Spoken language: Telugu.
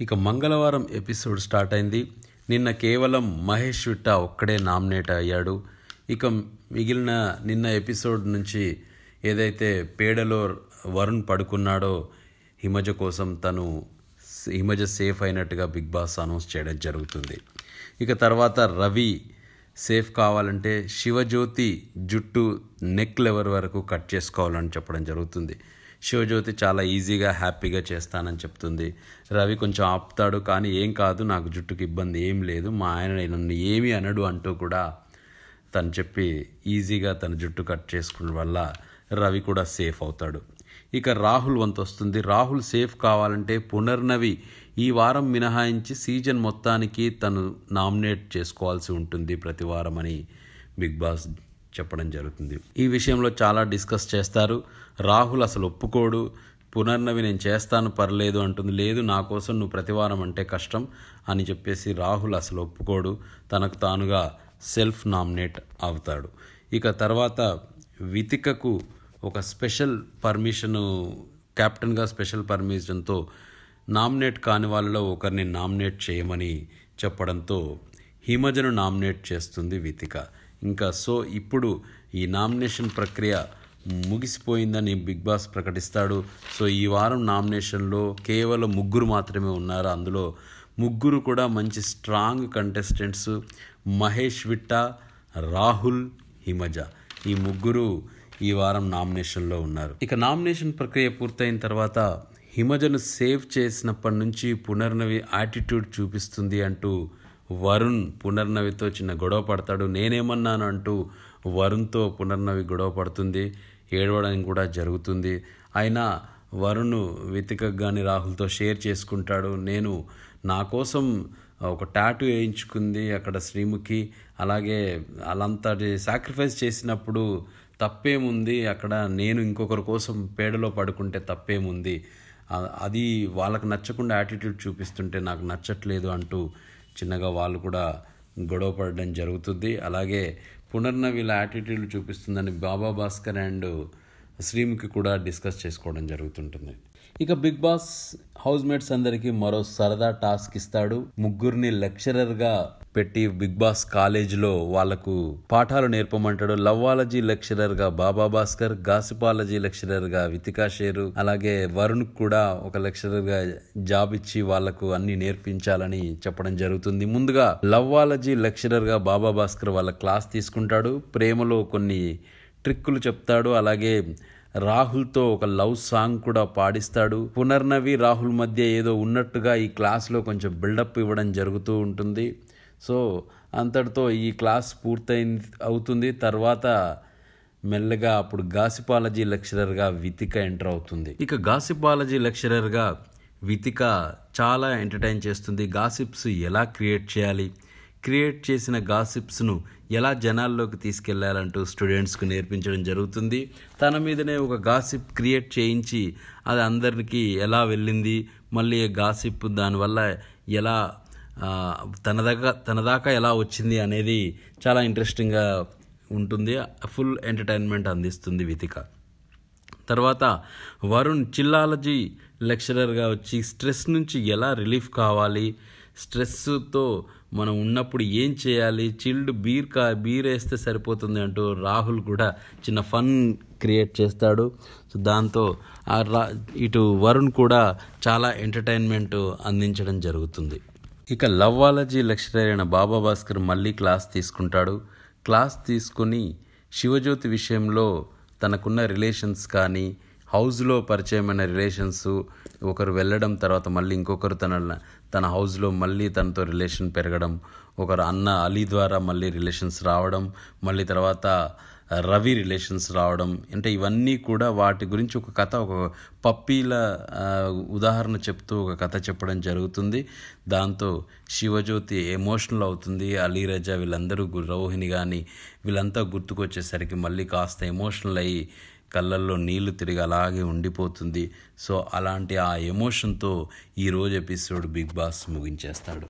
ఇక మంగళవారం ఎపిసోడ్ స్టార్ట్ అయింది నిన్న కేవలం మహేష్ విట్టా ఒక్కడే నామినేట్ అయ్యాడు ఇక మిగిలిన నిన్న ఎపిసోడ్ నుంచి ఏదైతే పేడలో వరుణ్ పడుకున్నాడో హిమజ కోసం తను హిమజ సేఫ్ అయినట్టుగా బిగ్ బాస్ అనౌన్స్ చేయడం జరుగుతుంది ఇక తర్వాత రవి సేఫ్ కావాలంటే శివజ్యోతి జుట్టు నెక్ లెవర్ వరకు కట్ చేసుకోవాలని చెప్పడం జరుగుతుంది శివజ్యోతి చాలా ఈజీగా హ్యాపీగా చేస్తానని చెప్తుంది రవి కొంచెం ఆపుతాడు కానీ ఏం కాదు నాకు జుట్టుకి ఇబ్బంది ఏం లేదు మా ఆయన నన్ను ఏమీ అనడు అంటూ కూడా తను చెప్పి ఈజీగా తన జుట్టు కట్ చేసుకున్న వల్ల రవి కూడా సేఫ్ అవుతాడు ఇక రాహుల్ వంతు వస్తుంది రాహుల్ సేఫ్ కావాలంటే పునర్నవి ఈ వారం మినహాయించి సీజన్ మొత్తానికి తను నామినేట్ చేసుకోవాల్సి ఉంటుంది ప్రతి వారం అని బిగ్ బాస్ చెప్పడం జరుగుతుంది ఈ విషయంలో చాలా డిస్కస్ చేస్తారు రాహుల్ అసలు ఒప్పుకోడు పునర్నవి నేను చేస్తాను పర్లేదు అంటుంది లేదు నా కోసం నువ్వు ప్రతివారం అంటే కష్టం అని చెప్పేసి రాహుల్ అసలు ఒప్పుకోడు తనకు తానుగా సెల్ఫ్ నామినేట్ అవుతాడు ఇక తర్వాత వితికకు ఒక స్పెషల్ పర్మిషను కెప్టెన్గా స్పెషల్ పర్మిషన్తో నామినేట్ కాని వాళ్ళలో ఒకరిని నామినేట్ చేయమని చెప్పడంతో హిమజను నామినేట్ చేస్తుంది వితిక ఇంకా సో ఇప్పుడు ఈ నామినేషన్ ప్రక్రియ ముగిసిపోయిందని బిగ్ బాస్ ప్రకటిస్తాడు సో ఈ వారం నామినేషన్లో కేవలం ముగ్గురు మాత్రమే ఉన్నారు అందులో ముగ్గురు కూడా మంచి స్ట్రాంగ్ కంటెస్టెంట్స్ మహేష్ విట్టా రాహుల్ హిమజ ఈ ముగ్గురు ఈ వారం నామినేషన్లో ఉన్నారు ఇక నామినేషన్ ప్రక్రియ పూర్తయిన తర్వాత హిమజను సేవ్ చేసినప్పటి నుంచి పునర్నవి యాటిట్యూడ్ చూపిస్తుంది అంటూ వరుణ్ పునర్నవితో చిన్న గొడవ పడతాడు నేనేమన్నాను అంటూ వరుణ్తో పునర్నవి గొడవ పడుతుంది ఏడవడం కూడా జరుగుతుంది అయినా వరుణ్ వితిక కానీ రాహుల్తో షేర్ చేసుకుంటాడు నేను నా కోసం ఒక టాటూ వేయించుకుంది అక్కడ శ్రీముఖి అలాగే అలాంతటి సాక్రిఫైస్ చేసినప్పుడు తప్పేముంది అక్కడ నేను ఇంకొకరి కోసం పేడలో పడుకుంటే తప్పేముంది అది వాళ్ళకి నచ్చకుండా యాటిట్యూడ్ చూపిస్తుంటే నాకు నచ్చట్లేదు అంటూ చిన్నగా వాళ్ళు కూడా గొడవ పడడం జరుగుతుంది అలాగే పునర్నవిల యాటిట్యూడ్ చూపిస్తుందని బాబా భాస్కర్ అండ్ శ్రీముఖి కూడా డిస్కస్ చేసుకోవడం జరుగుతుంటుంది ఇక బిగ్ బాస్ హౌస్ మేట్స్ అందరికీ మరో సరదా టాస్క్ ఇస్తాడు ముగ్గురిని లెక్చరర్గా పెట్టి బిగ్ బాస్ కాలేజీలో వాళ్లకు పాఠాలు నేర్పమంటాడు లవ్వాలజీ లెక్చరర్గా బాబా భాస్కర్ గాసిపాలజీ లెక్చరర్గా వితికా షేరు అలాగే వరుణ్ కూడా ఒక లెక్చరర్గా జాబ్ ఇచ్చి వాళ్లకు అన్ని నేర్పించాలని చెప్పడం జరుగుతుంది ముందుగా లవ్వాలజీ లెక్చరర్గా బాబా భాస్కర్ వాళ్ళ క్లాస్ తీసుకుంటాడు ప్రేమలో కొన్ని ట్రిక్కులు చెప్తాడు అలాగే రాహుల్తో ఒక లవ్ సాంగ్ కూడా పాడిస్తాడు పునర్నవి రాహుల్ మధ్య ఏదో ఉన్నట్టుగా ఈ క్లాస్లో కొంచెం బిల్డప్ ఇవ్వడం జరుగుతూ ఉంటుంది సో అంతటితో ఈ క్లాస్ పూర్తయింది అవుతుంది తర్వాత మెల్లగా అప్పుడు గాసిపాలజీ లెక్చరర్గా వితిక ఎంటర్ అవుతుంది ఇక గాసిపాలజీ లెక్చరర్గా వితిక చాలా ఎంటర్టైన్ చేస్తుంది గాసిప్స్ ఎలా క్రియేట్ చేయాలి క్రియేట్ చేసిన గాసిప్స్ను ఎలా జనాల్లోకి తీసుకెళ్లాలంటూ స్టూడెంట్స్కు నేర్పించడం జరుగుతుంది తన మీదనే ఒక గాసిప్ క్రియేట్ చేయించి అది అందరికి ఎలా వెళ్ళింది మళ్ళీ గాసిప్ దానివల్ల ఎలా తన దగ్గర తన దాకా ఎలా వచ్చింది అనేది చాలా ఇంట్రెస్టింగ్గా ఉంటుంది ఫుల్ ఎంటర్టైన్మెంట్ అందిస్తుంది వితిక తర్వాత వరుణ్ చిల్లాలజీ లెక్చరర్గా వచ్చి స్ట్రెస్ నుంచి ఎలా రిలీఫ్ కావాలి స్ట్రెస్తో మనం ఉన్నప్పుడు ఏం చేయాలి చిల్డ్ బీర్ కా బీర్ వేస్తే సరిపోతుంది అంటూ రాహుల్ కూడా చిన్న ఫన్ క్రియేట్ చేస్తాడు సో దాంతో ఆ రా ఇటు వరుణ్ కూడా చాలా ఎంటర్టైన్మెంట్ అందించడం జరుగుతుంది ఇక లవ్వాలజీ లెక్చరర్ అయిన బాబా భాస్కర్ మళ్ళీ క్లాస్ తీసుకుంటాడు క్లాస్ తీసుకుని శివజ్యోతి విషయంలో తనకున్న రిలేషన్స్ కానీ హౌస్లో పరిచయమైన రిలేషన్స్ ఒకరు వెళ్ళడం తర్వాత మళ్ళీ ఇంకొకరు తన తన హౌస్లో మళ్ళీ తనతో రిలేషన్ పెరగడం ఒకరు అన్న అలీ ద్వారా మళ్ళీ రిలేషన్స్ రావడం మళ్ళీ తర్వాత రవి రిలేషన్స్ రావడం అంటే ఇవన్నీ కూడా వాటి గురించి ఒక కథ ఒక పప్పీల ఉదాహరణ చెప్తూ ఒక కథ చెప్పడం జరుగుతుంది దాంతో శివజ్యోతి ఎమోషనల్ అవుతుంది అలీ రజా వీళ్ళందరూ రోహిణి కానీ వీళ్ళంతా గుర్తుకొచ్చేసరికి మళ్ళీ కాస్త ఎమోషనల్ అయ్యి కళ్ళల్లో నీళ్లు తిరిగి అలాగే ఉండిపోతుంది సో అలాంటి ఆ ఎమోషన్తో ఈరోజు ఎపిసోడ్ బిగ్ బాస్ ముగించేస్తాడు